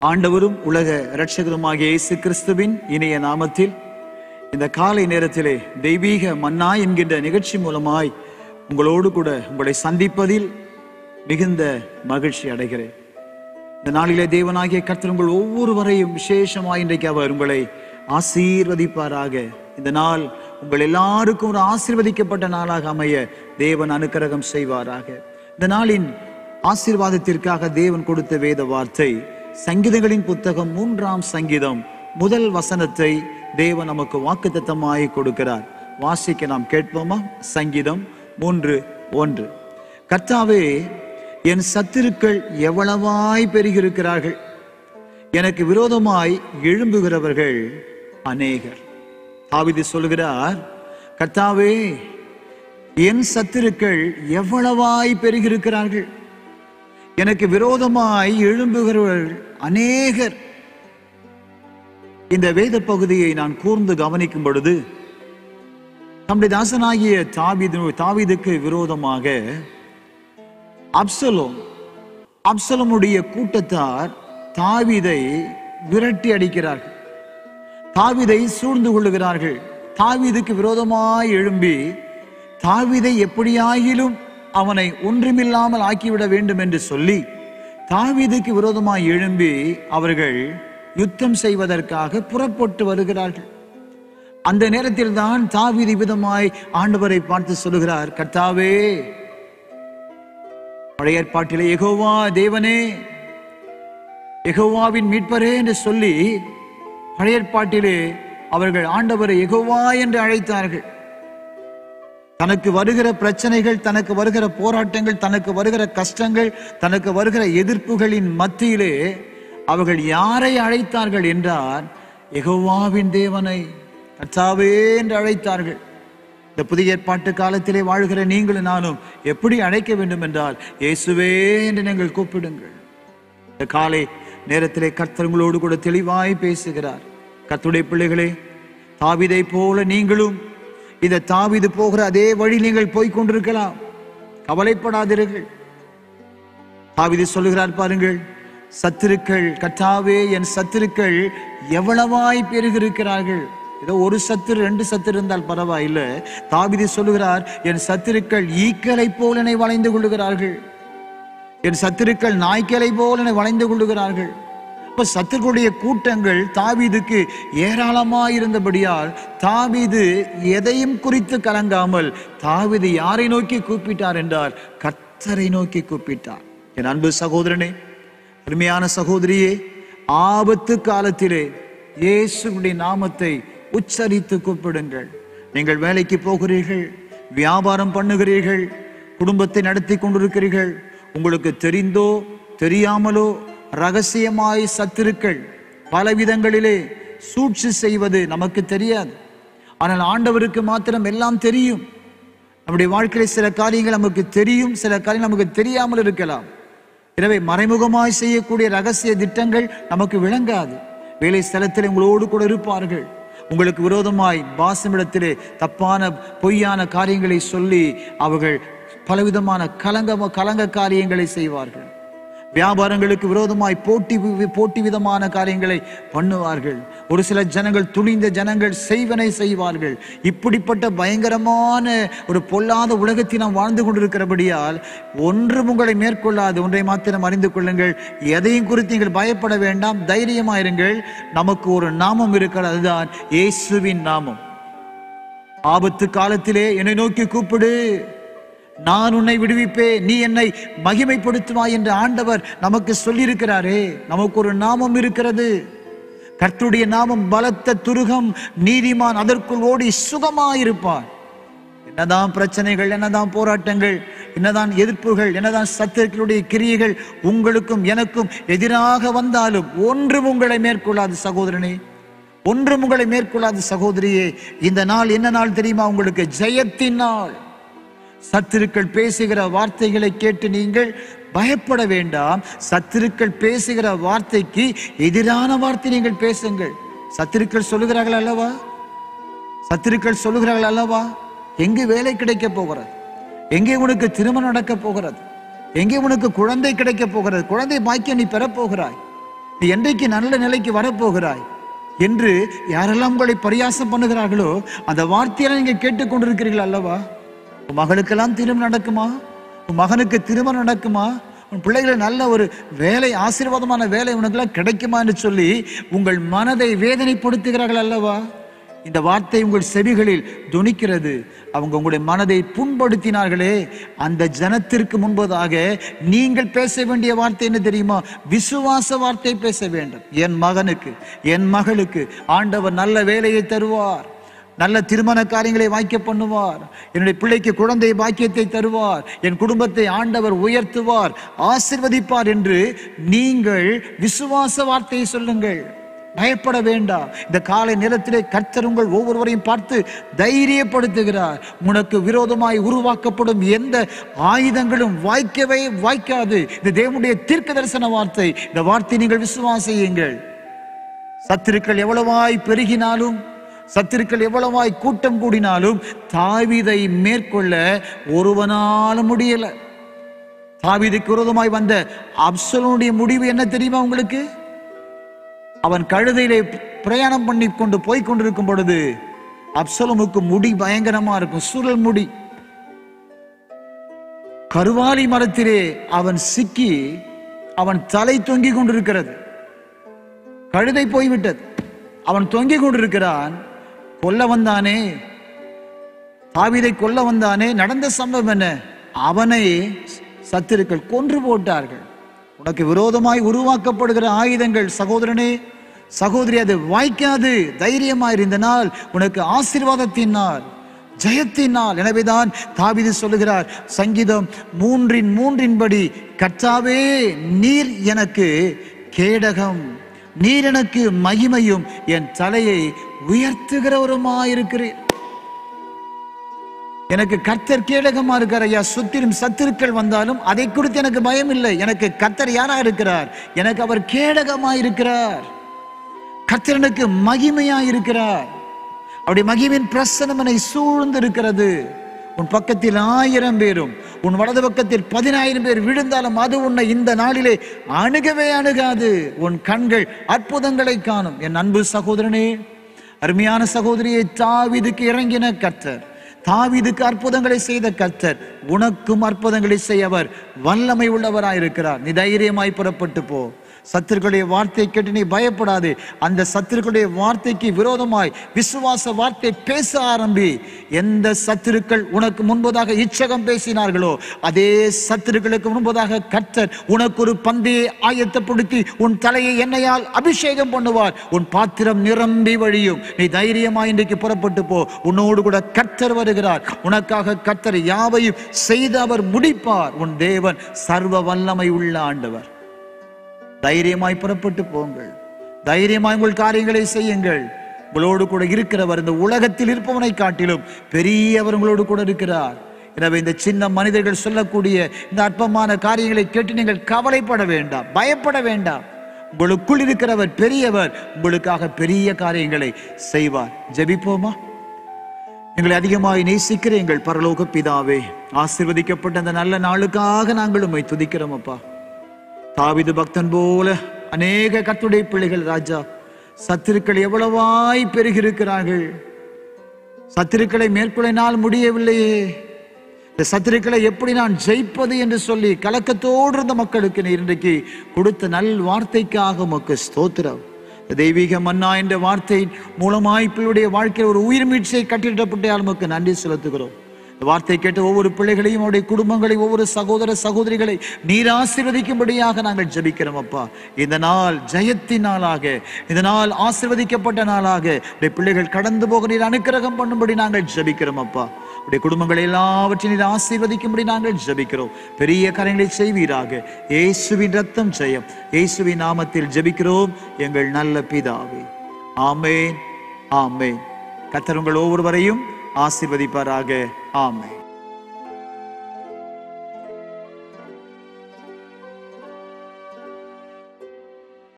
ஆண்டவரும் உலக இரட்சகருமாகிய இயேசு கிறிஸ்துவின் இனிய நாமத்தில் இந்த காலை நேரத்திலே தெய்வீக மன்னா என்கின்ற நிகழ்ச்சி மூலமாய் உங்களோடு கூட உங்களை சந்திப்பதில் மிகுந்த மகிழ்ச்சி அடைகிறேன் இந்த நாளிலே தேவனாகிய கர்த்தர் உங்கள் ஒவ்வொருவரையும் விசேஷமாய் இன்றைக்கு அவர் உங்களை ஆசீர்வதிப்பாராக இந்த நாள் உங்கள் எல்லாருக்கும் ஒரு ஆசீர்வதிக்கப்பட்ட நாளாக அமைய தேவன் அனுக்கிரகம் செய்வாராக இந்த நாளின் ஆசீர்வாதத்திற்காக தேவன் கொடுத்த வேத வார்த்தை சங்கீதங்களின் புத்தகம் மூன்றாம் சங்கீதம் முதல் வசனத்தை தேவன் நமக்கு வாக்குத்தத்தமாய் கொடுக்கிறார் வாசிக்க நாம் கேட்போமா சங்கீதம் மூன்று ஒன்று கர்த்தாவே என் சத்துருக்கள் எவ்வளவாய் பெருகியிருக்கிறார்கள் எனக்கு விரோதமாய் எழும்புகிறவர்கள் அநேகர் தாவிதி சொல்கிறார் கர்த்தாவே என் சத்துருக்கள் எவ்வளவாய் பெருகியிருக்கிறார்கள் எனக்கு விரோதமாய் எழும்புகிறவர்கள் அநேகர் இந்த வேத பகுதியை நான் கூர்ந்து கவனிக்கும் பொழுது நம்முடைய தாசனாகிய தாவிது தாவிதுக்கு விரோதமாக அப்சலோம் அப்சலமுடைய கூட்டத்தார் தாவிதை விரட்டி அடிக்கிறார்கள் தாவிதை சூழ்ந்து கொள்ளுகிறார்கள் தாவீதுக்கு விரோதமாய் எழும்பி தாவீதை எப்படியாகிலும் அவனை ஒன்றுமில்லாமல் ஆக்கிவிட வேண்டும் என்று சொல்லி தாவீதுக்கு விரோதமாய் எழும்பி அவர்கள் யுத்தம் செய்வதற்காக புறப்பட்டு வருகிறார்கள் அந்த நேரத்தில் தான் தாவீது விதமாய் ஆண்டவரை பார்த்து சொல்லுகிறார் கர்த்தாவே பழைய ஏற்பாட்டிலே எகோவா தேவனே எகோவாவின் மீட்பரே என்று சொல்லி பழைய ஏற்பாட்டிலே அவர்கள் ஆண்டவரை எகோவா என்று அழைத்தார்கள் தனக்கு வருகிற பிரச்சனைகள் தனக்கு வருகிற போராட்டங்கள் தனக்கு வருகிற கஷ்டங்கள் தனக்கு வருகிற எதிர்ப்புகளின் மத்தியிலே அவர்கள் யாரை அழைத்தார்கள் என்றால் எகோவாவின் தேவனை கர்த்தாவே என்று அழைத்தார்கள் இந்த புதிய ஏற்பாட்டு காலத்திலே வாழ்கிற நீங்களும் நானும் எப்படி அழைக்க வேண்டும் என்றால் இயேசுவே என்று நீங்கள் கூப்பிடுங்கள் இந்த காலை நேரத்திலே கர்த்தர் உங்களோடு கூட தெளிவாய் பேசுகிறார் கர்த்தருடைய பிள்ளைகளே தாவிதை போல நீங்களும் இந்த தாவிது போகிற அதே வழி நீங்கள் போய்க் கொண்டிருக்கலாம் கவலைப்படாதீர்கள் தாவிது சொல்லுகிறார் பாருங்கள் சத்துருக்கள் கத்தாவே என் சத்துருக்கள் எவ்வளவாய் பெருகிருக்கிறார்கள் ஏதோ ஒரு சத்துரு ரெண்டு சத்துரு இருந்தால் பரவாயில்ல தாவிதி சொல்லுகிறார் என் சத்துருக்கள் ஈக்களை போல என்னை வளைந்து கொள்ளுகிறார்கள் என் சத்துருக்கள் நாய்க்களை போல என்னை வளைந்து கொள்ளுகிறார்கள் இப்ப சத்துருக்களுடைய கூட்டங்கள் தாவீதுக்கு ஏராளமாயிருந்தபடியால் தாவீது எதையும் குறித்து கலங்காமல் தாவீது யாரை நோக்கி கூப்பிட்டார் என்றால் கர்த்தரை நோக்கி கூப்பிட்டார் என் அன்பு சகோதரனே அருமையான சகோதரியே ஆபத்து காலத்திலே இயேசுடைய நாமத்தை உச்சரித்து கூப்பிடுங்கள் நீங்கள் வேலைக்கு போகிறீர்கள் வியாபாரம் பண்ணுகிறீர்கள் குடும்பத்தை நடத்தி கொண்டிருக்கிறீர்கள் உங்களுக்கு தெரிந்தோ தெரியாமலோ ரகசியமாய் சத்துருக்கள் பல விதங்களிலே சூழ்ச்சி செய்வது நமக்கு தெரியாது ஆனால் ஆண்டவருக்கு மாத்திரம் எல்லாம் தெரியும் நம்முடைய வாழ்க்கையில சில காரியங்கள் நமக்கு தெரியும் சில காரியங்கள் நமக்கு தெரியாமல் இருக்கலாம் எனவே மறைமுகமாய் செய்யக்கூடிய ரகசிய திட்டங்கள் நமக்கு விளங்காது வேலை ஸ்தலத்தில் உங்களோடு கூட இருப்பார்கள் உங்களுக்கு விரோதமாய் பாசமிடத்திலே தப்பான பொய்யான காரியங்களை சொல்லி அவர்கள் பலவிதமான கலங்க கலங்க காரியங்களை செய்வார்கள் வியாபாரங்களுக்கு விரோதமாய் போட்டி வி- போட்டி விதமான காரியங்களை பண்ணுவார்கள் ஒரு சில ஜனங்கள் துணிந்த ஜனங்கள் செய்வனை செய்வார்கள் இப்படிப்பட்ட பயங்கரமான ஒரு பொல்லாத உலகத்தில் நாம் வாழ்ந்து கொண்டிருக்கிறபடியால் ஒன்றும் உங்களை மேற்கொள்ளாது ஒன்றை மாத்திரம் அறிந்து கொள்ளுங்கள் எதையும் குறித்து நீங்கள் பயப்பட வேண்டாம் தைரியமாயிருங்கள் நமக்கு ஒரு நாமம் இருக்கிறது அதுதான் இயேசுவின் நாமம் ஆபத்து காலத்திலே என்னை நோக்கி கூப்பிடு நான் உன்னை விடுவிப்பேன் நீ என்னை மகிமைப்படுத்துவாய் என்று ஆண்டவர் நமக்கு சொல்லியிருக்கிறாரே நமக்கு ஒரு நாமம் இருக்கிறது கர்த்தருடைய நாமம் பலத்த துருகம் நீதிமான் அதற்குள் ஓடி சுகமாயிருப்பான் என்னதான் பிரச்சனைகள் என்னதான் போராட்டங்கள் என்னதான் எதிர்ப்புகள் என்னதான் சத்துருக்களுடைய கிரியைகள் உங்களுக்கும் எனக்கும் எதிராக வந்தாலும் ஒன்றும் உங்களை மேற்கொள்ளாது சகோதரனே ஒன்றும் உங்களை மேற்கொள்ளாது சகோதரியே இந்த நாள் என்ன நாள் தெரியுமா உங்களுக்கு ஜெயத்தின் நாள் சத்துருக்கள் பேசுகிற வார்த்தைகளை கேட்டு நீங்கள் பயப்பட வேண்டாம் சத்துருக்கள் பேசுகிற வார்த்தைக்கு எதிரான வார்த்தை நீங்கள் பேசுங்கள் சத்துருக்கள் சொல்லுகிறார்கள் அல்லவா சத்துருக்கள் சொல்லுகிறார்கள் அல்லவா எங்கே வேலை கிடைக்க போகிறது எங்கே உனக்கு திருமணம் நடக்க போகிறது எங்கே உனக்கு குழந்தை கிடைக்க போகிறது குழந்தை பாக்கியம் நீ பெறப் போகிறாய் நீ என்றைக்கு நல்ல நிலைக்கு வரப்போகிறாய் என்று யாரெல்லாம் உங்களை பரியாசம் பண்ணுகிறார்களோ அந்த வார்த்தையெல்லாம் நீங்க கேட்டுக்கொண்டிருக்கிறீர்கள் அல்லவா உன் மகளுக்கெல்லாம் திருமணம் நடக்குமா உன் மகனுக்கு திருமணம் நடக்குமா உன் பிள்ளைகளை நல்ல ஒரு வேலை ஆசீர்வாதமான வேலை உனக்கெல்லாம் கிடைக்குமா என்று சொல்லி உங்கள் மனதை வேதனைப்படுத்துகிறார்கள் அல்லவா இந்த வார்த்தை உங்கள் செவிகளில் துணிக்கிறது அவங்க உங்களுடைய மனதை புண்படுத்தினார்களே அந்த ஜனத்திற்கு முன்பதாக நீங்கள் பேச வேண்டிய வார்த்தை என்ன தெரியுமா விசுவாச வார்த்தை பேச வேண்டும் என் மகனுக்கு என் மகளுக்கு ஆண்டவர் நல்ல வேலையை தருவார் நல்ல திருமண காரியங்களை வாய்க்க பண்ணுவார் என்னுடைய பிள்ளைக்கு குழந்தை பாக்கியத்தை தருவார் என் குடும்பத்தை ஆண்டவர் உயர்த்துவார் ஆசிர்வதிப்பார் என்று நீங்கள் விசுவாச வார்த்தையை சொல்லுங்கள் பயப்பட வேண்டாம் இந்த காலை நேரத்திலே கர்த்தர் உங்கள் ஒவ்வொருவரையும் பார்த்து தைரியப்படுத்துகிறார் உனக்கு விரோதமாய் உருவாக்கப்படும் எந்த ஆயுதங்களும் வாய்க்கவே வாய்க்காது இந்த தேவனுடைய தீர்க்க தரிசன வார்த்தை இந்த வார்த்தை நீங்கள் விசுவாசியுங்கள் சத்துருக்கள் எவ்வளவாய் பெருகினாலும் சத்துருக்கள் எவ்வளவாய் கூட்டம் கூடினாலும் தாவீதை மேற்கொள்ள ஒருவனாலும் முடியல தாவீதுக்கு விரோதமாய் வந்த அப்சலோனுடைய முடிவு என்ன தெரியுமா உங்களுக்கு அவன் கழுதையிலே பிரயாணம் பண்ணி கொண்டு போய் கொண்டிருக்கும் பொழுது அப்சலமுக்கு முடி பயங்கரமா இருக்கும் சுருள் முடி கருவாலி மரத்திலே அவன் சிக்கி அவன் தலை தொங்கிக் கொண்டிருக்கிறது கழுதை போய்விட்டது அவன் தொங்கிக் கொண்டிருக்கிறான் கொல்ல வந்தானே தாவீதை கொல்ல வந்தானே நடந்த சம்பவம் என்ன அவனை சத்துருக்கள் கொன்று போட்டார்கள் உனக்கு விரோதமாய் உருவாக்கப்படுகிற ஆயுதங்கள் சகோதரனே சகோதரி அது வாய்க்காது தைரியமாய் இருந்த நாள் உனக்கு ஆசீர்வாதத்தின் நாள் ஜெயத்தின் நாள் எனவேதான் தாவீது சொல்லுகிறார் சங்கீதம் மூன்றின் மூன்றின்படி கர்த்தாவே நீர் எனக்கு கேடகம் நீர் எனக்கு மகிமையும் என் தலையை உயர்த்துகிறவருமாயிருக்கிறேன் எனக்கு கர்த்தர் கேடகமா இருக்கார் ஐயா சுத்திலும் சத்துருக்கள் வந்தாலும் அதை குறித்து எனக்கு பயம் இல்லை எனக்கு கர்த்தர் யாரா இருக்கிறார் எனக்கு அவர் கேடகமா இருக்கிறார் கர்த்தர் எனக்கு மகிமையா இருக்கிறார் அவருடைய மகிமையின் பிரசனம் என்னை சூழ்ந்து இருக்கிறது உன் பக்கத்தில் ஆயிரம் பேரும் உன் வலது பக்கத்தில் பதினாயிரம் பேர் விழுந்தாலும் அது உன்னை இந்த நாளிலே அணுகவே அணுகாது உன் கண்கள் அற்புதங்களை காணும் என் அன்பு சகோதரனே அருமையான சகோதரியை தாவிதுக்கு இறங்கின கர்த்தர் தாவீதுக்கு அற்புதங்களை செய்த கர்த்தர் உனக்கும் அற்புதங்களை செய்ய அவர் வல்லமை உள்ளவராயிருக்கிறார் நீ தைரியமாய் புறப்பட்டு போ சத்துருக்களுடைய வார்த்தை கேட்டு நீ பயப்படாதே அந்த சத்துருக்களுடைய வார்த்தைக்கு விரோதமாய் விசுவாச வார்த்தை பேச ஆரம்பி எந்த சத்துருக்கள் உனக்கு முன்பதாக இச்சகம் பேசினார்களோ அதே சத்துருக்களுக்கு முன்பதாக கர்த்தர் உனக்கு ஒரு பந்தையை ஆயத்தப்படுத்தி உன் தலையை எண்ணெயால் அபிஷேகம் பண்ணுவார் உன் பாத்திரம் நிரம்பி வழியும் நீ தைரியமாய் இன்றைக்கு புறப்பட்டு போ உன்னோடு கூட கர்த்தர் வருகிறார் உனக்காக கர்த்தர் யாவையும் செய்து அவர் முடிப்பார் உன் தேவன் சர்வ வல்லமை உள்ள ஆண்டவர் தைரியமாய் புறப்பட்டு போங்கள் தைரியமாய் உங்கள் காரியங்களை செய்யுங்கள் உங்களோடு கூட இருக்கிறவர் இந்த உலகத்தில் இருப்பவனை காட்டிலும் பெரியவர் உங்களோடு கூட இருக்கிறார் எனவே இந்த சின்ன மனிதர்கள் சொல்லக்கூடிய இந்த அற்பமான காரியங்களை கேட்டு நீங்கள் கவலைப்பட வேண்டாம் பயப்பட வேண்டாம் உங்களுக்குள் இருக்கிறவர் பெரியவர் உங்களுக்காக பெரிய காரியங்களை செய்வார் ஜெபிப்போமா எங்களை அதிகமாய் நேசிக்கிற எங்கள் பரலோக பிதாவே ஆசீர்வதிக்கப்பட்ட அந்த நல்ல நாளுக்காக நாங்கள் உம்மை துதிக்கிறோம் அப்பா தாவிது பக்தன் போல அநேக கத்துடைய பிள்ளைகள் ராஜா சத்துருக்கள் எவ்வளவாய் பெருகியிருக்கிறார்கள் சத்துருக்களை மேற்கொள்ளினால் முடியவில்லையே இந்த சத்துருக்களை எப்படி நான் ஜெயிப்பது என்று சொல்லி கலக்கத்தோடு இருந்த மக்களுக்கு நீர் இன்றைக்கு கொடுத்த நல் வார்த்தைக்காக உமக்கு ஸ்தோத்திரம் இந்த தெய்வீக மன்னா என்ற வார்த்தை மூலமாய் பிள்ளையுடைய வாழ்க்கையில் ஒரு உயிர் மீட்சியை கட்டிடப்பட்ட உமக்கு நன்றி செலுத்துகிறோம் இந்த வார்த்தை கேட்ட ஒவ்வொரு பிள்ளைகளையும் அவருடைய குடும்பங்களை ஒவ்வொரு சகோதர சகோதரிகளை நீர் ஆசீர்வதிக்கும்படியாக நாங்கள் ஜெபிக்கிறோம் அப்பா இந்த நாள் ஜெயத்தின் நாளாக இந்த நாள் ஆசீர்வதிக்கப்பட்ட நாளாக உடைய பிள்ளைகள் கடந்து போக நீர் அனுக்கிரகம் பண்ணும்படி நாங்கள் ஜெபிக்கிறோம் அப்பா உடைய குடும்பங்களை எல்லாவற்றையும் நீர் ஆசீர்வதிக்கும்படி நாங்கள் ஜெபிக்கிறோம் பெரிய காரியங்களை செய்வீராக இயேசுவின் ரத்தம் ஜெயம் இயேசுவின் நாமத்தில் ஜெபிக்கிறோம் எங்கள் நல்ல பிதாவே ஆமென் ஆமென் கர்த்தர் உங்கள் ஒவ்வொருவரையும் ஆசீர்வதிப்பாராக ஆமென்